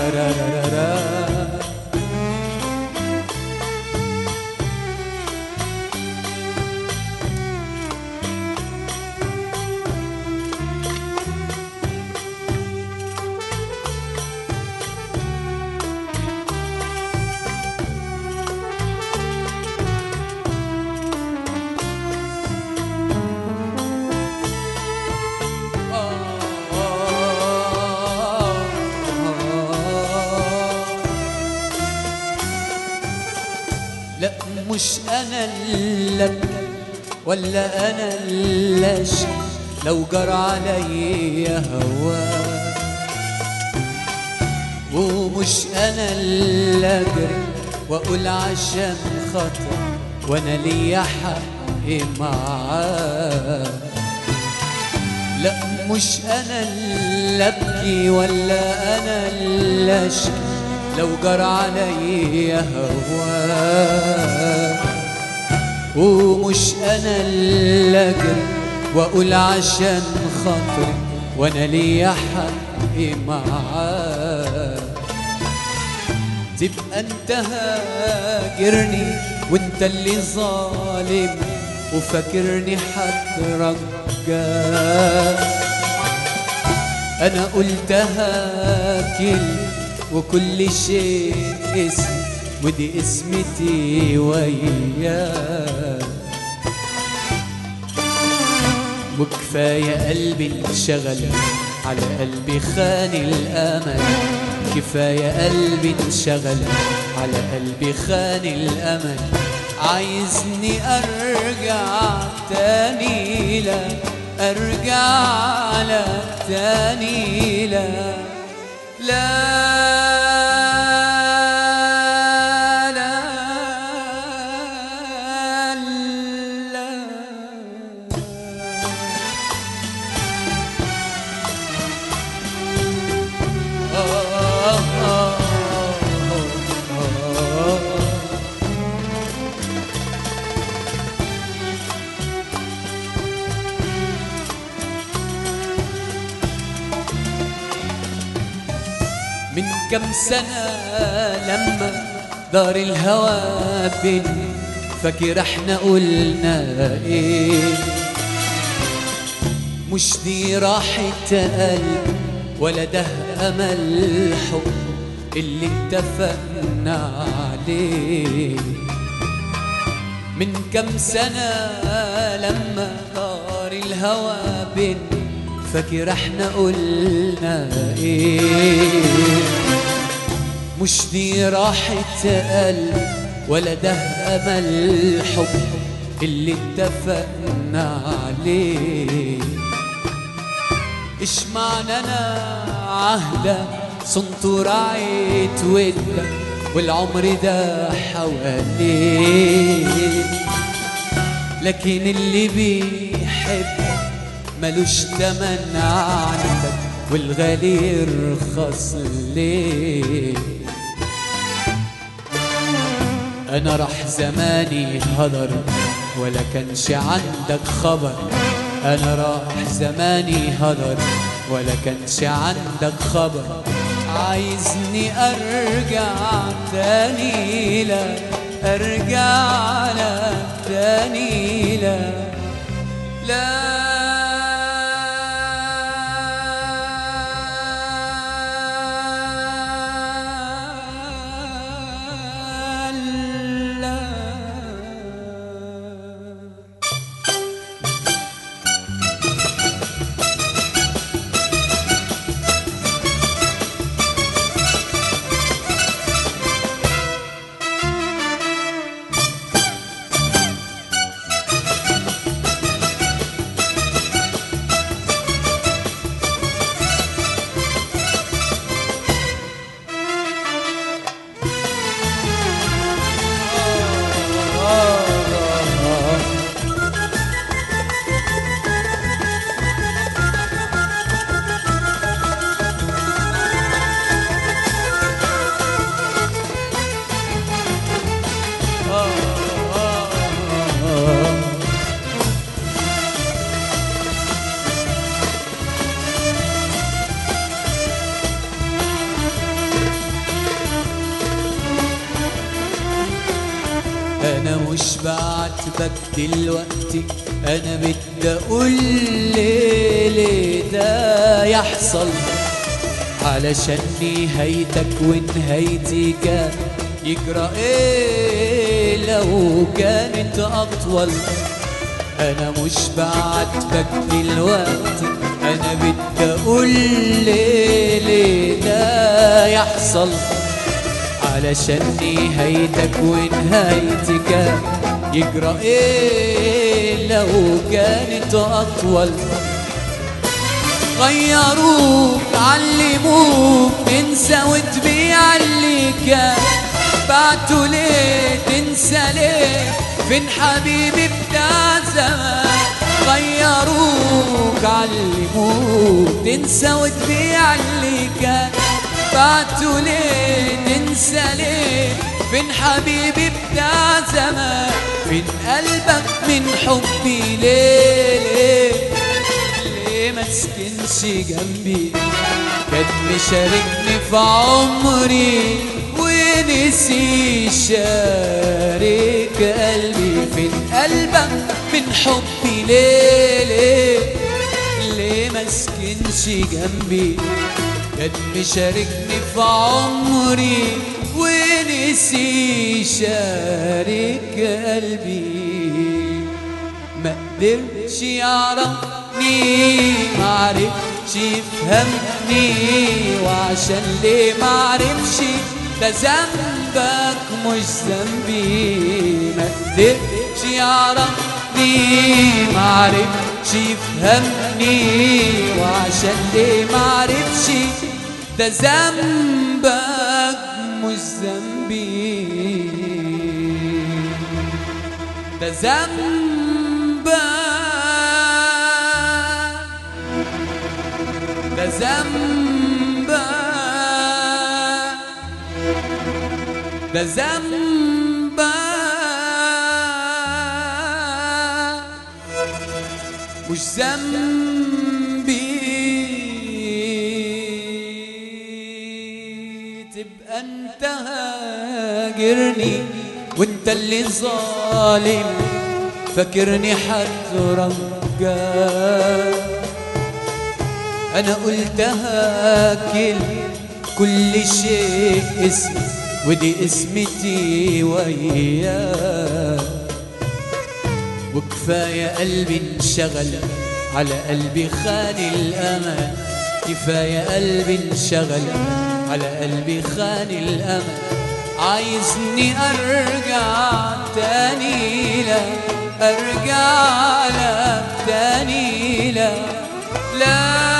را را را را لا مش انا اللي أبكي ولا انا اللي اشكي لو جرى عليا هواك ومش انا اللي اجري واقول عشان خاطر وانا ليا حق معاك لا مش انا اللي ابكي ولا انا اللي اشكي لو جرى عليا هواك ومش انا اللي اجري واقول عشان خاطري وانا ليا حق معاك تبقى انت هاجرني وانت اللي ظالم وفاكرني هترجاك انا قلتها كلمة وكل شيء اسم ودي اسمتي وياك وكفاية قلبي انشغل على قلبي خان الأمل كفاية قلبي انشغل على قلبي خان الأمل عايزني أرجع تاني لا أرجع لك تاني لا لا لا لا من كم سنة لما دار الهوى بينا فاكر احنا قلنا ايه مش دي راحة قلب ولا ده أمل حب اللي اتفقنا عليه من كم سنة لما دار الهوى بينا فاكر احنا قلنا ايه مش دي راحة قلب ولا ده أمل حب اللي اتفقنا عليه ايش معنى انا عهدة صنت ورعيت ودك والعمر ده حواليك لكن اللي بيحب ملوش تمن عندك والغالي يرخص ليه انا راح زماني هدر ولا كانش عندك خبر انا راح زماني هدر ولا كانش عندك خبر عايزني ارجع تاني لا ارجع لك تاني لا لا لا مش بعاتبك دلوقتي انا بدي اقول ليه ليه ده يحصل علشان نهايتك ونهايتي كان يجرى ايه لو كانت اطول انا مش بعاتبك دلوقتي انا بدي اقول ليه ليه ده يحصل علشان نهايتك ونهايتي كان يجرى ايه لو كانت اطول غيروك علموك تنسى وتبيع اللي كان بعتوا ليه تنسى ليه فين حبيبي بتاع زمان غيروك علموك تنسى وتبيع اللي كان بعتوا ليه تنسى ليه فين حبيبي بتاع زمان فين قلبك من حبي ليه ليه ليه ما تسكنش جنبي كان مشاركني في عمري ونسي شارك قلبي فين قلبك من حبي ليه ليه ليه ما سكنش جنبي كان مشاركني في عمري ونسي شارك قلبي ما قدرش يعرفني ما عرفش يفهمني وعشان ليه ما عرفش ده ذنبك مش ذنبي ما قدرش يعرفني ما عرفش يفهمني وعشان ليه ما عرفش ده ذنبك مش ذنبي ده ذنبك ده ذنبك ده ذنبك مش ذنبي تبقى انت هاجرني وانت اللي ظالم فاكرني حترجى انا قلتها كل كل شيء اسم ودي اسمتي وياك وكفاية قلبي انشغل على قلبي خان الأمل كفاية قلبي انشغل على قلبي خان الأمل عايزني أرجع تاني لا أرجع لك تاني لا لا